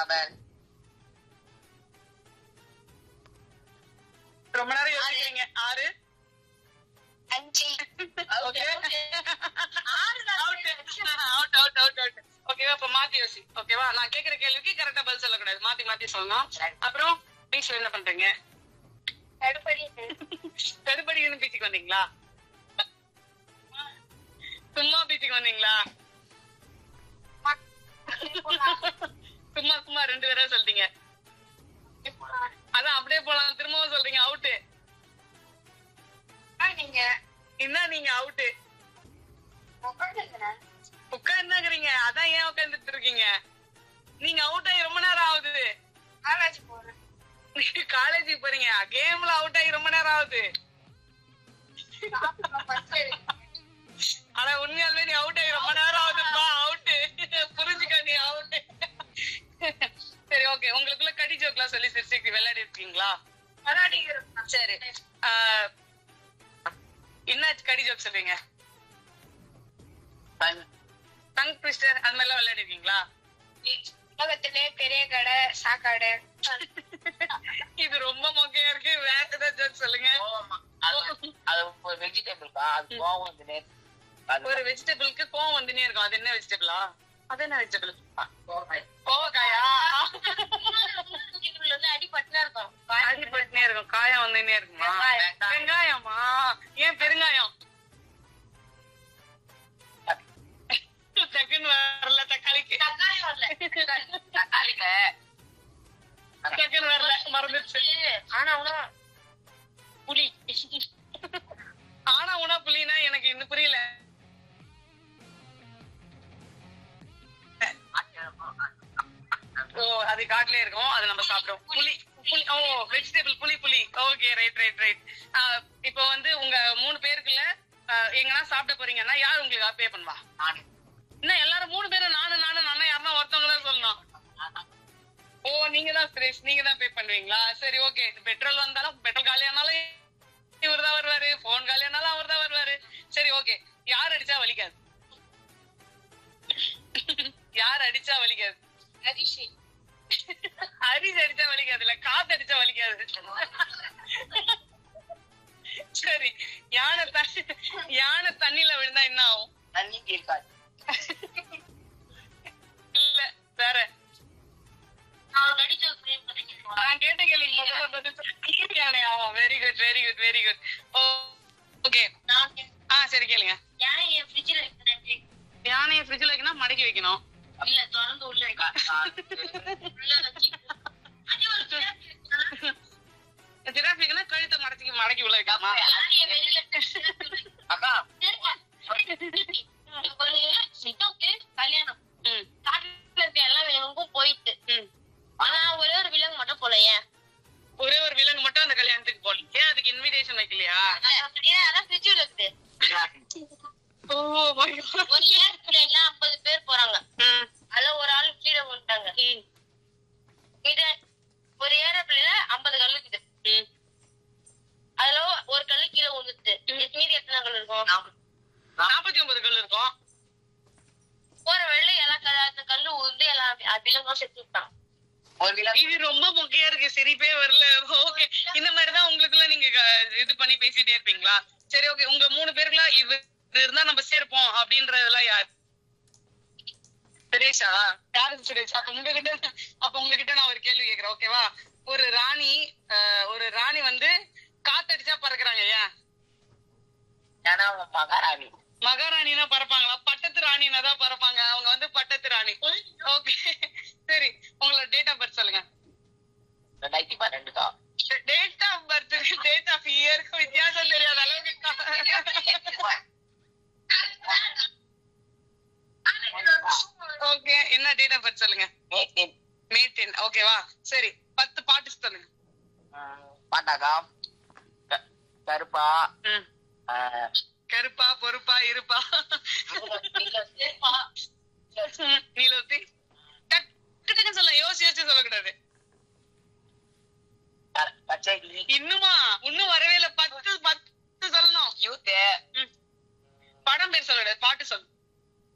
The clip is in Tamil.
செவன் ரொம்ப நேரம் யோசிக்கிறீங்க ஆறு அஞ்சு okay out out out out ஓகேவா அப்ப மாத்தி யோசி ஓகேவா நான் கேக்குற கேள்விக்கு கரெக்டா பதில் சொல்லக்கூடாது மாத்தி மாத்தி சொல்லணும் அப்புறம் பீச்ல என்ன பண்றீங்க தடுப்படி தடுப்படி இருந்து பீச்சுக்கு வந்தீங்களா சும்மா பீச்சுக்கு வந்தீங்களா சும்மா சும்மா ரெண்டு பேரும் சொல்லிட்டீங்க அதான் அப்படியே போலாம் திரும்பவும் சொல்றீங்க அவுட்டு நீங்க என்ன நீங்க அவுட்டு உட்காந்துருக்கிறேன் உட்கார்ந்துக்கிறீங்க அதான் ஏன் உட்கார்ந்துட்டு இருக்கீங்க நீங்க அவுட் ஆகி ரொம்ப நேரம் ஆகுது காலேஜ் போறேன் காலேஜுக்கு போறீங்க கேம்ல அவுட் ஆகி ரொம்ப நேரம் ஆகுது ஆனா உண்மையாலுமே நீ அவுட் ஆகி ரொம்ப நேரம் ஆகுதுப்பா அவுட் புரிஞ்சுக்க நீ அவுட் சரி ஓகே உங்களுக்குள்ள கடி ஜோக்லாம் சொல்லி சிரிச்சுக்கு விளையாடி இருக்கீங்களா சரி ஆஹ், என்ன கடி ஜோக் சொல்றீங்க டங் டங் ட்விஸ்டர் அந்த மாதிரிலாம் விளையாடி இருக்கீங்களா உலகத்திலே பெரிய கடை சாக்காடு இது ரொம்ப மொக்கையா இருக்கு வேற ஏதாவது joke சொல்லுங்க கோவமா அது அது ஒரு வெஜிடபிள்க்கா அது கோவம் வந்து நேத்து அது ஒரு வெஜிடபிளுக்கு கோவம் வந்துனே இருக்கும் அது என்ன வெஜிடபிளா அது என்ன வெஜிடபிள் கோவம். கோவக்காயா வந்து அடிபட்டுனா இருக்கும் அடிபட்டுனே இருக்கும் காயம் வந்துனே இருக்குமா வெங்காயம். வெங்காயமா ஏன் பெருங்காயம் டக்குன்னு வரல தக்காளிக்கு தக்காளி வரல தக்காளில டக்குன்னு வரல மறந்துச்சு ஆனா அவனா புலி ஆனா உனா புலினா எனக்கு இன்னும் புரியல ஓ அது காட்டுலயே இருக்கும் அது நம்ம சாப்பிடுவோம் புளி புளி ஓ வெஜிடபிள் புளி புளி ஓகே ரைட் ரைட் ரைட் இப்போ வந்து உங்க மூணு பேருக்குள்ள ஆஹ், எங்கனா சாப்பிட போறீங்கன்னா யார் உங்களுக்கு பே பண்ணுவா நானு. என்ன எல்லாரும் மூணு பேரும் நானு நானு நானு யாருன்னா ஒருத்தவங்க தான் சொல்லணும் ஓ நீங்க தான் சுரேஷ் நீங்க தான் பே பண்ணுவீங்களா சரி ஓகே பெட்ரோல் வந்தாலும் பெட்ரோல் காலியானாலும் இவர் தான் வருவாரு போன் காலியானாலும் அவர் தான் வருவாரு சரி ஓகே யார் அடிச்சா வலிக்காது யார் அடிச்சா வலிக்காது அரிசி அரிசி அடிச்சா வலிக்காது இல்ல காத்து அடிச்சா வலிக்காது சரி யானை தண்ணி யானை தண்ணியில விழுந்தா என்ன ஆகும் தண்ணி இருக்காது இல்ல வேற நான் நடிச்ச ஃப்ரேம் பண்ணிக்கிறேன் நான் கேட்ட கேள்வி முதல்ல பதில் சொல்லு. யானையா very good very good very good ஓ ஓகே நான் ஆ சரி கேளுங்க ஏன் என் ஃப்ரிட்ஜில் வைக்கிறேன் யானையை ஃப்ரிட்ஜ்ல வைக்கணும் மடக்கி வைக்கணும் இல்ல திறந்து உள்ள உள்ள வச்சு அது ஒரு ஜிராஃப் வைக்கணும் கழுத்தை மடக்கி மடக்கி உள்ள வைக்கலாமா யானையை வெளியில அக்கா ஒரு சித்தோக்கு கல்யாணம் ம் காட்டுல இருக்க எல்லா விலங்குக்கும் போயிட்டு ம் ஆனா ஒரே ஒரு விலங்கு மட்டும் போல ஏன் ஒரே ஒரு விலங்கு மட்டும் அந்த கல்யாணத்துக்கு போகல ஏன் அதுக்கு இன்விடேஷன் வைக்கலையா ஏன்னா அதான் ஃப்ரிட்ஜில் இருக்குது ஓ my God. ஒரு ஏர்பிளேன்ல ஐம்பது பேர் போறாங்க ம், அதுல ஒரு ஆள் கீழே வந்துட்டாங்க ம், இது ஒரு ஏரோப்ளேன்ல ஐம்பது கல் இருக்குது ம். அதுல ஒரு கல்லு கீழே விழுந்துட்டு மீதி எத்தனை கல் இருக்கும் நாற்பத்தி ஒன்பது கல் இருக்கும் போற வழியில எல்லா கல் அந்த கல்லு உழுந்து எல்லா விலங்கும் செத்து விட்டான் ஒரு விலங்கு இது ரொம்ப மொக்கையா இருக்கு சிரிப்பே வரல ஓகே இந்த மாதிரிதான் உங்களுக்குள்ள நீங்க க- இது பண்ணி பேசிட்டே இருப்பீங்களா சரி ஓகே உங்க மூணு பேருக்குள்ள இது இது இருந்தா நம்ம சேர்ப்போம் அப்படின்றதெல்லாம் யார் சுரேஷா யாரு சுரேஷ் அப்ப உங்ககிட்ட அப்ப உங்ககிட்ட நான் ஒரு கேள்வி கேக்குறேன் ஓகேவா ஒரு ராணி அஹ், ஒரு ராணி வந்து காத்தடிச்சா பறக்குறாங்க ஏன் ஏன்னா அவங்க மகாராணி மகாராணினா பறப்பாங்களா பட்டத்து ராணினா தான் பறப்பாங்க அவங்க வந்து பட்டத்து ராணி ஓகே சரி உங்களோட டேட் ஆஃப் பர்த் சொல்லுங்க ரெண்டாயிரத்தி பன்னெண்டுக்கா டேட் ஆஃப் பர்த்துக்கு டேட் ஆஃப் இயருக்கு வித்தியாசம் தெரியாத அளவுக்கு ஓகே என்ன டேட் ஆஃப் பர்த் சொல்லுங்க மே டென் மே டென் ஓகேவா சரி பத்து பாட்டு சொல்லுங்க பாட்டாக்கா க- கருப்பா ம். ஆஹ், கருப்பா பொறுப்பா இருப்பா வீட்ல